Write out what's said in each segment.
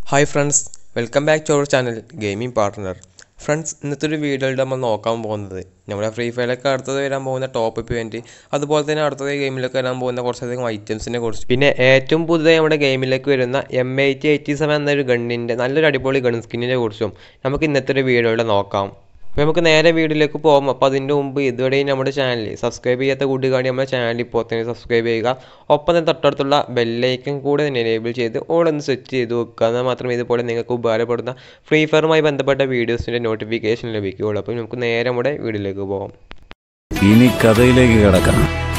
Hi friends welcome back to our channel gaming partner friends ഇന്നത്തെ ഒരു വീഡിയോയിൽ നമ്മൾ നോക്കാൻ പോകുന്നത് നമ്മുടെ ഫ്രീ ഫയറിലൊക്കെ അടുത്തത് വരാൻ പോകുന്ന ടോപ്പ് ഇവൻറ്റ് അതുപോലെ തന്നെ അടുത്തത് ഗെയിമിലൊക്കെ വരാൻ പോകുന്ന കുറച്ചധികം ഐറ്റംസിനെ കുറിച്ച് പിന്നെ ഏറ്റവും പുതുതായി നമ്മുടെ ഗെയിമിലേക്ക് വരുന്ന എം എയ്റ്റി എയ്റ്റി സെവൻ എന്നൊരു ഗണ്ണിൻ്റെ നല്ലൊരു അടിപൊളി ഗൺ സ്കിന്നിനെ കുറിച്ചും നമുക്ക് ഇന്നത്തെ ഒരു വീഡിയോയിൽ നോക്കാം അപ്പോൾ നമുക്ക് നേരെ വീഡിയോയിലേക്ക് പോകാം അപ്പോൾ അതിൻ്റെ മുമ്പ് ഇതുവരെയും നമ്മുടെ ചാനൽ സബ്സ്ക്രൈബ് ചെയ്യാത്ത കൂട്ടുകാരി നമ്മുടെ ചാനൽ ഇപ്പോൾ തന്നെ സബ്സ്ക്രൈബ് ചെയ്യുക ഒപ്പം തന്നെ തൊട്ടടുത്തുള്ള ബെല്ലൈക്കൻ കൂടെ തന്നെ എനേബിൾ ചെയ്ത് ഓൾ ഒന്ന് സെറ്റ് ചെയ്ത് വെക്കുക എന്നാൽ മാത്രമേ ഇതുപോലെ നിങ്ങൾക്ക് ഉപകാരപ്പെടുന്ന ഫ്രീ ഫയറുമായി ബന്ധപ്പെട്ട വീഡിയോസിൻ്റെ നോട്ടിഫിക്കേഷൻ ലഭിക്കുകയുള്ളൂ അപ്പോൾ നമുക്ക് നേരെ നമ്മുടെ വീഡിയോയിലേക്ക് പോകാം ഇനി കഥയിലേക്ക് കിടക്കാം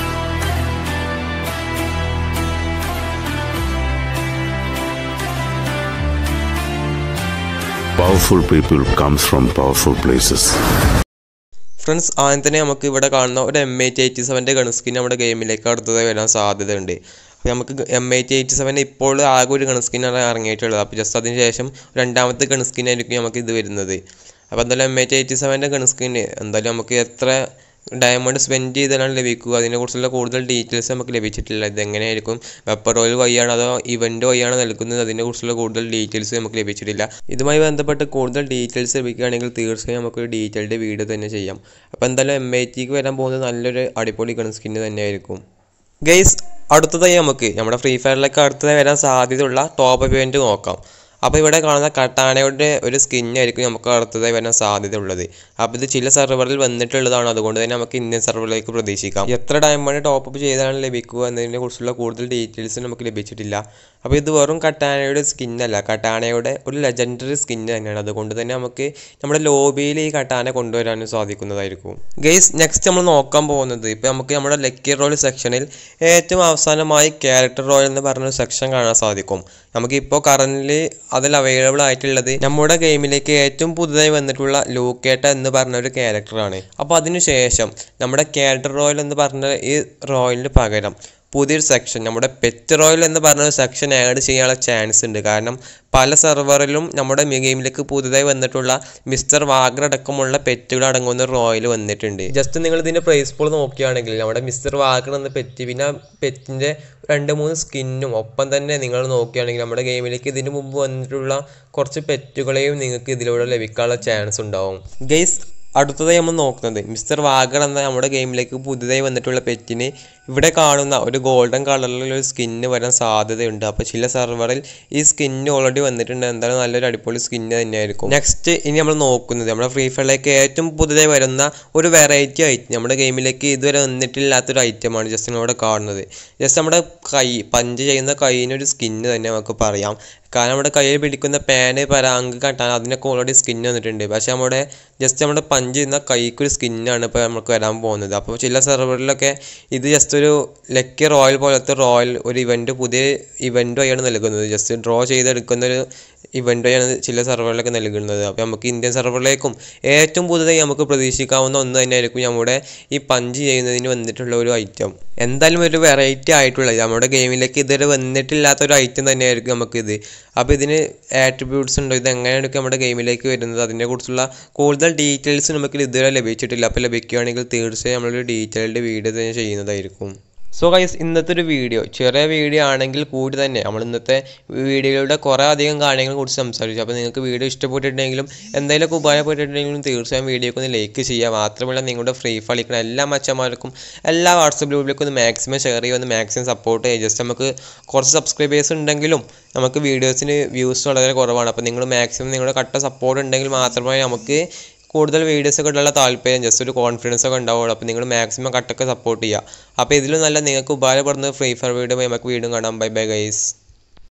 Powerful people comes from powerful places. Friends ആദ്യം തന്നെ നമുക്ക് ഇവിടെ കാണുന്ന ഒരു എം എയ്റ്റ് എയ്റ്റി സെവൻ്റെ ഗൺ സ്കിൻ നമ്മുടെ ഗെയിമിലേക്ക് അടുത്തതായി വരാൻ സാധ്യതയുണ്ട് അപ്പോൾ നമുക്ക് എം എയ്റ്റ് എയ്റ്റി സെവൻ ഇപ്പോൾ ആകെ ഒരു ഗൺ സ്കിന്നാണ് ഇറങ്ങിയിട്ടുള്ളത് അപ്പോൾ ജസ്റ്റ് അതിന് ശേഷം രണ്ടാമത്തെ ഗൺ സ്കിന്നായിരിക്കും നമുക്ക് ഇത് വരുന്നത് അപ്പോൾ എന്തായാലും എം എയ്റ്റ് എയ്റ്റി സെവൻ്റെ ഗൺ സ്കിന് എന്തായാലും നമുക്ക് എത്ര ഡയമണ്ട് സ്പെൻഡ് ചെയ്താലാണ് ലഭിക്കുക അതിനെക്കുറിച്ചുള്ള കൂടുതൽ ഡീറ്റെയിൽസ് നമുക്ക് ലഭിച്ചിട്ടില്ല ഇതെങ്ങനെയായിരിക്കും വെപ്പർ ഓയിൽ വഴിയാണ് അതോ ഇവൻ്റ് വഴിയാണ് നൽകുന്നത് അതിനെക്കുറിച്ചുള്ള കൂടുതൽ ഡീറ്റെയിൽസ് നമുക്ക് ലഭിച്ചിട്ടില്ല ഇതുമായി ബന്ധപ്പെട്ട് കൂടുതൽ ഡീറ്റെയിൽസ് ലഭിക്കുകയാണെങ്കിൽ തീർച്ചയായും നമുക്കൊരു ഡീറ്റെയിൽഡ് വീഡിയോ തന്നെ ചെയ്യാം അപ്പോൾ എന്തായാലും എം ഐ ടിക്ക് വരാൻ പോകുന്നത് നല്ലൊരു അടിപൊളി ഗൺ സ്കിന്ന് തന്നെയായിരിക്കും ഗെയ്സ് അടുത്തതായി നമുക്ക് നമ്മുടെ ഫ്രീ ഫയറിലേക്ക് അടുത്തതായി വരാൻ സാധ്യതയുള്ള ടോപ്പ് ഇവൻറ്റ് നോക്കാം അപ്പോൾ ഇവിടെ കാണുന്ന കട്ടാനയുടെ ഒരു സ്കിന്നായിരിക്കും നമുക്ക് അടുത്തതായി വരാൻ സാധ്യത ഉള്ളത് അപ്പോൾ ഇത് ചില സെർവറിൽ വന്നിട്ടുള്ളതാണ് അതുകൊണ്ട് തന്നെ നമുക്ക് ഇന്ത്യൻ സെർവറിലേക്ക് പ്രതീക്ഷിക്കാം എത്ര ഡയമണ്ട് ടോപ്പ് അപ്പ് ചെയ്താണ് ലഭിക്കുക എന്നതിനെ കുറിച്ചുള്ള കൂടുതൽ ഡീറ്റെയിൽസ് നമുക്ക് ലഭിച്ചിട്ടില്ല അപ്പോൾ ഇത് വെറും കട്ടാനയുടെ സ്കിന്നല്ല കട്ടാനയുടെ ഒരു ലെജൻഡറി സ്കിന്ന് തന്നെയാണ് അതുകൊണ്ട് തന്നെ നമുക്ക് നമ്മുടെ ലോബിയിൽ ഈ കട്ടാന കൊണ്ടുവരാനും സാധിക്കുന്നതായിരിക്കും ഗെയ്സ് നെക്സ്റ്റ് നമ്മൾ നോക്കാൻ പോകുന്നത് ഇപ്പോൾ നമുക്ക് നമ്മുടെ ലക്കി റോൾ സെക്ഷനിൽ ഏറ്റവും അവസാനമായി ക്യാരക്ടർ റോൾ എന്ന് പറഞ്ഞൊരു സെക്ഷൻ കാണാൻ സാധിക്കും നമുക്കിപ്പോൾ കറൻ്റ് അതിൽ അവൈലബിൾ ആയിട്ടുള്ളത് നമ്മുടെ ഗെയിമിലേക്ക് ഏറ്റവും പുതുതായി വന്നിട്ടുള്ള ലൂക്കേട്ട എന്ന് പറഞ്ഞ ഒരു ക്യാരക്ടറാണ് അപ്പോൾ അതിനുശേഷം നമ്മുടെ ക്യാരക്ടർ റോയൽ എന്ന് പറഞ്ഞ ഈ റോയലിന് പകരം പുതിയൊരു സെക്ഷൻ നമ്മുടെ പെറ്റ് റോയൽ എന്ന് പറഞ്ഞ ഒരു സെക്ഷൻ ആഡ് ചെയ്യാനുള്ള ചാൻസ് ഉണ്ട് കാരണം പല സെർവറിലും നമ്മുടെ ഗെയിമിലേക്ക് പുതുതായി വന്നിട്ടുള്ള മിസ്റ്റർ വാഗർ അടക്കമുള്ള പെറ്റുകൾ അടങ്ങുന്ന റോയൽ വന്നിട്ടുണ്ട് ജസ്റ്റ് നിങ്ങൾ ഇതിൻ്റെ പ്രൈസ് പോൾ നോക്കുകയാണെങ്കിൽ നമ്മുടെ മിസ്റ്റർ വാഗർ എന്ന പെറ്റ് പിന്നെ പെറ്റിൻ്റെ രണ്ട് മൂന്ന് സ്കിന്നും ഒപ്പം തന്നെ നിങ്ങൾ നോക്കുകയാണെങ്കിൽ നമ്മുടെ ഗെയിമിലേക്ക് ഇതിനു മുമ്പ് വന്നിട്ടുള്ള കുറച്ച് പെറ്റുകളെയും നിങ്ങൾക്ക് ഇതിലൂടെ ലഭിക്കാനുള്ള ചാൻസ് ഉണ്ടാവും ഗെയ്സ് അടുത്തതായി നമ്മൾ നോക്കുന്നത് മിസ്റ്റർ വാഗർ എന്ന നമ്മുടെ ഗെയിമിലേക്ക് പുതുതായി വന്നിട്ടുള്ള പെറ്റിന് ഇവിടെ കാണുന്ന ഒരു ഗോൾഡൻ കളറിലുള്ള ഒരു സ്കിന്ന് വരാൻ സാധ്യതയുണ്ട് അപ്പോൾ ചില സെർവറിൽ ഈ സ്കിന്ന് ഓൾറെഡി വന്നിട്ടുണ്ട് എന്തായാലും നല്ലൊരു അടിപൊളി സ്കിന്ന് തന്നെയായിരിക്കും നെക്സ്റ്റ് ഇനി നമ്മൾ നോക്കുന്നത് നമ്മുടെ ഫ്രീ ഫയറിലേക്ക് ഏറ്റവും പുതുതായി വരുന്ന ഒരു വെറൈറ്റി ഐറ്റം നമ്മുടെ ഗെയിമിലേക്ക് ഇതുവരെ വന്നിട്ടില്ലാത്തൊരു ഐറ്റമാണ് ജസ്റ്റ് നമ്മളിവിടെ കാണുന്നത് ജസ്റ്റ് നമ്മുടെ കൈ പഞ്ച് ചെയ്യുന്ന കൈയിനൊരു സ്കിന്ന് തന്നെ നമുക്ക് പറയാം കാരണം നമ്മുടെ കയ്യിൽ പിടിക്കുന്ന പാന് പരാങ്ക് കട്ടാൻ അതിനൊക്കെ ഓൾറെഡി സ്കിന്ന് വന്നിട്ടുണ്ട് പക്ഷേ നമ്മുടെ ജസ്റ്റ് നമ്മുടെ പഞ്ച് ചെയ്യുന്ന കൈക്കൊരു സ്കിന്നാണ് ഇപ്പോൾ നമുക്ക് വരാൻ പോകുന്നത് അപ്പോൾ ചില സെർവറിലൊക്കെ ഇത് ജസ്റ്റ് ഒരു ലക്കി റോയൽ പോലത്തെ റോയൽ ഒരു ഇവൻ്റ് പുതിയ ഇവൻ്റ് വഴിയാണ് നൽകുന്നത് ജസ്റ്റ് ഡ്രോ ചെയ്തെടുക്കുന്ന ഒരു ഇവൻ്റ് വഴിയാണ് ചില സെർവറിലൊക്കെ നൽകുന്നത് അപ്പോൾ നമുക്ക് ഇന്ത്യൻ സെർവറിലേക്കും ഏറ്റവും പുതുതായി നമുക്ക് പ്രതീക്ഷിക്കാവുന്ന ഒന്ന് തന്നെയായിരിക്കും നമ്മുടെ ഈ പഞ്ച് ചെയ്യുന്നതിന് വന്നിട്ടുള്ള ഒരു ഐറ്റം എന്തായാലും ഒരു വെറൈറ്റി ആയിട്ടുള്ള നമ്മുടെ ഗെയിമിലേക്ക് ഇതുവരെ വന്നിട്ടില്ലാത്ത ഒരു ഐറ്റം തന്നെയായിരിക്കും നമുക്കിത് അപ്പോൾ ഇതിന് ആട്രിബ്യൂട്ട്സ് ഉണ്ടോ ഇത് എങ്ങനെയാണ് നമ്മുടെ ഗെയിമിലേക്ക് വരുന്നത് അതിനെക്കുറിച്ചുള്ള കൂടുതൽ ഡീറ്റെയിൽസ് നമുക്ക് ഇതുവരെ ലഭിച്ചിട്ടില്ല അപ്പോൾ ലഭിക്കുകയാണെങ്കിൽ തീർച്ചയായും നമ്മളൊരു ഡീറ്റെയിൽഡ് വീഡിയോ തന്നെ ചെയ്യുന്നതായിരിക്കും സോ ഗൈസ് ഇന്നത്തെ ഒരു വീഡിയോ ചെറിയ വീഡിയോ ആണെങ്കിൽ കൂടി തന്നെ നമ്മൾ ഇന്നത്തെ വീഡിയോയിലൂടെ കുറേ അധികം കാര്യങ്ങളെ കുറിച്ച് സംസാരിച്ചു അപ്പോൾ നിങ്ങൾക്ക് വീഡിയോ ഇഷ്ടപ്പെട്ടിട്ടുണ്ടെങ്കിലും എന്തെങ്കിലുമൊക്കെ ഉപകാരപ്പെട്ടിട്ടുണ്ടെങ്കിലും തീർച്ചയായും വീഡിയോക്ക് ഒന്ന് ലൈക്ക് ചെയ്യുക മാത്രമല്ല നിങ്ങളുടെ ഫ്രീ ഫയർ കളിക്കുന്ന എല്ലാ മച്ചന്മാർക്കും എല്ലാ വാട്സപ്പ് ഗ്രൂപ്പിലേക്കും ഒന്ന് മാക്സിമം ഷെയർ ചെയ്യുക ഒന്ന് മാക്സിമം സപ്പോർട്ട് ചെയ്യുക ജസ്റ്റ് നമുക്ക് കുറച്ച് സബ്സ്ക്രൈബേഴ്സ് ഉണ്ടെങ്കിലും നമുക്ക് വീഡിയോസിന് വ്യൂസ് വളരെ കുറവാണ് അപ്പോൾ നിങ്ങൾ മാക്സിമം നിങ്ങളുടെ കട്ട സപ്പോർട്ട് ഉണ്ടെങ്കിൽ മാത്രമേ നമുക്ക് കൂടുതൽ വീഡിയോസ് ഒക്കെ ഉള്ള താല്പര്യം ജസ്റ്റ് ഒരു കോൺഫിഡൻസ് ഒക്കെ ഉണ്ടാവുള്ളൂ അപ്പോൾ നിങ്ങൾ മാക്സിമം കട്ടൊക്കെ സപ്പോർട്ട് ചെയ്യുക അപ്പോൾ ഇതിലും നല്ല നിങ്ങൾക്ക് ഉപകാരപ്പെടുന്ന ഫ്രീ ഫയർ വീഡിയോ നമുക്ക് വീണ്ടും കാണാം ബൈ ബൈ ഗൈസ്